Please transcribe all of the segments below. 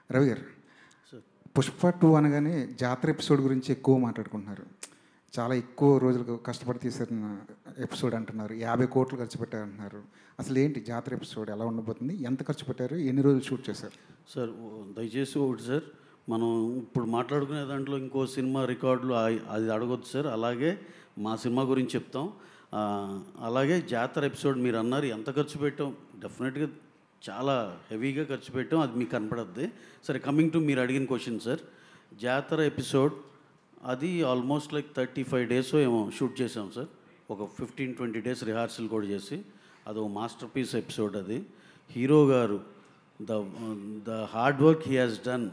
రవి గారు పుష్ప టూ అనగానే జాతర ఎపిసోడ్ గురించి ఎక్కువ మాట్లాడుకుంటున్నారు చాలా ఎక్కువ రోజులు కష్టపడి తీసిన ఎపిసోడ్ అంటున్నారు యాభై కోట్లు ఖర్చు పెట్టారు అంటున్నారు అసలు ఏంటి జాతర ఎపిసోడ్ ఎలా ఉండబోతుంది ఎంత ఖర్చు పెట్టారు ఎన్ని రోజులు షూట్ చేశారు సార్ ఓ- దయచేసి ఒకటి సార్ మనం ఇప్పుడు మాట్లాడుకునే దాంట్లో ఇంకో సినిమా రికార్డులు ఆ- అది అడగొద్దు సార్ అలాగే మా సినిమా గురించి చెప్తాం ఆ, అలాగే జాతర ఎపిసోడ్ మీరు అన్నారు ఎంత ఖర్చు పెట్టాం డెఫినెట్గా చాలా హెవీగా ఖర్చు పెట్టాం అది మీకు కనపడద్ది సరే కమింగ్ టు మీరు అడిగిన క్వశ్చన్ సార్ జాతర ఎపిసోడ్ అది almost like thirty five days ఏమో షూట్ చేసాం సార్ ఒక ఫిఫ్టీన్ ట్వంటీ డేస్ రిహార్సల్ కూడా చేసి అది ఒక మాస్టర్ పీస్ ఎపిసోడ్ అది హీరో గారు the the hard work he has done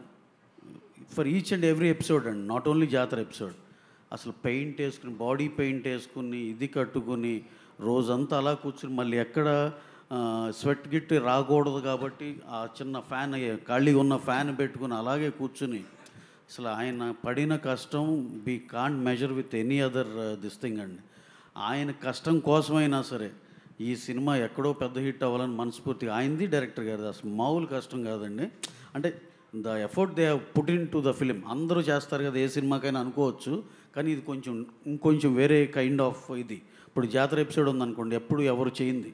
for each and every episode అండి నాట్ ఓన్లీ జాతర ఎపిసోడ్ అసలు పెయింట్ వేసుకుని బాడీ పెయింట్ వేసుకుని ఇది కట్టుకుని రోజంతా అలా కూర్చుని మళ్ళీ ఎక్కడ స్వెట్ గిట్ రాకూడదు కాబట్టి ఆ చిన్న ఫ్యాన్ ఖాళీగా ఉన్న ఫ్యాన్ పెట్టుకుని అలాగే కూర్చుని అసలు ఆయన పడిన కష్టం be can't measure with any other this thing అండి ఆయన కష్టం కోసమైనా సరే ఈ సినిమా ఎక్కడో పెద్ద హిట్ అవ్వాలని మనస్ఫూర్తిగా ఆయనది డైరెక్టర్ గారు అసలు మామూలు కష్టం కాదండి అంటే the effort they put into the film అందరూ చేస్తారు కదా ఏ సినిమాకైనా అనుకోవచ్చు కానీ ఇది కొంచెం ఇంకొంచెం వేరే కైండ్ ఆఫ్ ఇది ఇప్పుడు జాతర ఎపిసోడ్ ఉందనుకోండి ఎప్పుడు ఎవరు చేయింది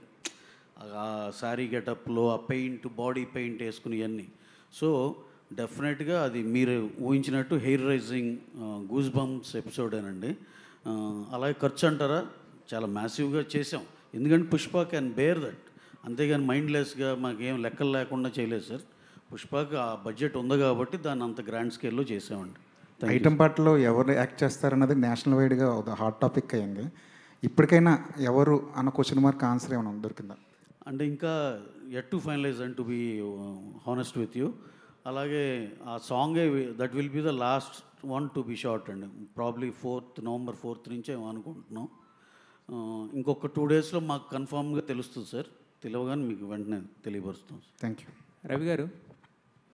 ఆ శారీ గెటప్లో ఆ పెయింట్ బాడీ పెయింట్ వేసుకుని ఇవన్నీ సో డెఫినెట్గా అది మీరు ఊహించినట్టు హెయిర్ రైజింగ్ గూస్ బంప్స్ ఎపిసోడేనండి ఆ, అలాగే ఖర్చు అంటారా చాలా మ్యాసివ్గా చేసాం ఎందుకంటే పుష్ప క్యాన్ బేర్ దట్ అంతేగాని మైండ్లెస్గా మాకేం లెక్కలు లేకుండా చేయలేదు సార్ పుష్పకి ఆ బడ్జెట్ ఉంది కాబట్టి దాన్ని అంత గ్రాండ్ స్కేల్లో చేసామండి Thank you. ఐటమ్ పాటలో ఎవరు యాక్ట్ చేస్తారన్నది నేషనల్ వైడ్గా ఒక హాట్ టాపిక్ అయింది ఇప్పటికైనా ఎవరు అన్న క్వశ్చన్ మార్క్ ఆన్సర్ ఏమైనా దొరికిందా అంటే ఇంకా yet to finalize and to be honest with you అలాగే ఆ సాంగే that will be the last one to be shot అండి ప్రాబ్లీ ఫోర్త్ నవంబర్ ఫోర్త్ నుంచే అనుకుంటున్నాం ఆ, ఇంకొక టూ డేస్లో మాకు కన్ఫామ్గా తెలుస్తుంది సార్ తెలియగానే మీకు వెంటనే తెలియపరుస్తాం థ్యాంక్ యూ రవి గారు